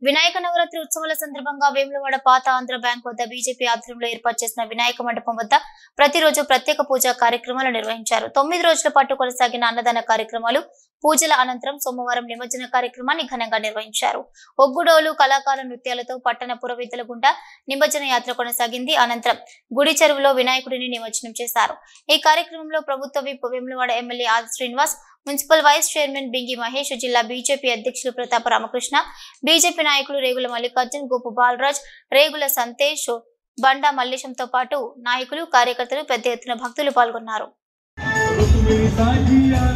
వినాయక నవరాత్రి ఉత్సవాల సందర్భంగా వేములవాడ పాత ఆంధ్ర బ్యాంక్ వద్ద బీజేపీ ఆధ్వర్యంలో ఏర్పాటు చేసిన వినాయక మండపం వద్ద ప్రతిరోజు ప్రత్యేక పూజా కార్యక్రమాలు నిర్వహించారు తొమ్మిది రోజుల పాటు కొనసాగిన అన్నదాన కార్యక్రమాలు పూజల అనంతరం సోమవారం నిమజ్జన కార్యక్రమాన్ని ఘనంగా నిర్వహించారు ఒగ్గుడోలు కళాకార నృత్యాలతో పట్టణ పురవీధుల గుండా నిమజ్జన యాత్ర కొనసాగింది అనంతరం గుడి చెరువులో వినాయకుడిని నిమజ్జనం చేశారు ఈ కార్యక్రమంలో ప్రభుత్వ whip Vemulawada MLA Aadi Srinivas municipal vice chairman Bingi Mahesh జిల్లా బీజేపీ అధ్యక్షులు ప్రతాప రామకృష్ణ బీజేపీ నాయకులు రేగుల మల్లికార్జున్ గోపు బాలరాజ్ రేగుల సంతేష్ బండా మల్లేశంతో పాటు నాయకులు కార్యకర్తలు పెద్ద ఎత్తున భక్తులు పాల్గొన్నారు रुक्मिणी साजिया